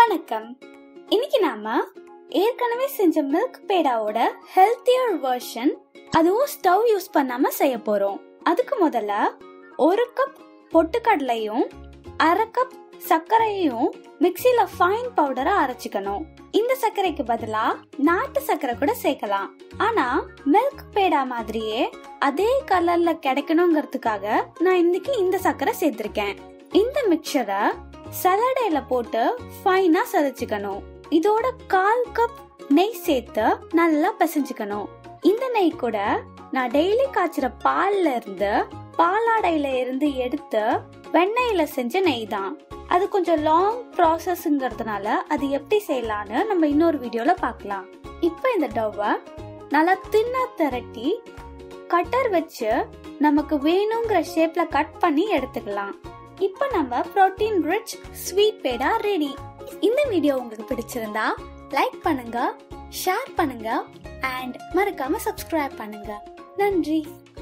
வணக்கம் இன்னைக்கு நாம ஏற்கனவே செஞ்ச மில்க் பேடாவோட ஹெல்த்தியர் வெர்ஷன் அதுவும் ஸ்டவ் யூஸ் பண்ணாம செய்ய போறோம் அதுக்கு முதல்ல ஒரு கப் பொட்டுக்கடலையும் அரை கப் சர்க்கரையையும் மிக்சில ஃபைன் பவுடரா அரைச்சுக்கணும் இந்த சர்க்கரைக்கு பதிலா நாட்டு சர்க்கரை கூட சேர்க்கலாம் ஆனா மில்க் பேடா மாதிரியே அதே கலர்ல கிடைக்கணுங்கிறதுக்காக நான் இன்னைக்கு இந்த சர்க்கரை சேர்த்திருக்கேன் இந்த மிக்சரை சலடையில போட்டு ஃபைனா சதைச்சுக்கணும் இதோட கால் கப் நெய் சேர்த்து நல்லா பிசைஞ்சுக்கணும் இந்த நெய் கூட நான் டெய்லி காய்ச்சுற பால்ல இருந்து பாலாடையில இருந்து எடுத்து வெண்ணெயில செஞ்ச நெய் தான் அது கொஞ்சம் லாங் ப்ராசஸ்ங்கிறதுனால அது எப்படி செய்யலான்னு நம்ம இன்னொரு வீடியோல பார்க்கலாம் இப்போ இந்த டவ்வை நல்லா தின்னா திரட்டி கட்டர் வச்சு நமக்கு வேணுங்கிற ஷேப்ல கட் பண்ணி எடுத்துக்கலாம் இப்போ நம்ம protein rich sweet peda ready இந்த வீடியோ உங்களுக்கு பிடிச்சிருந்தா லைக் பண்ணுங்க ஷேர் பண்ணுங்க அண்ட் மறக்காம சப்ஸ்கிரைப் பண்ணுங்க நன்றி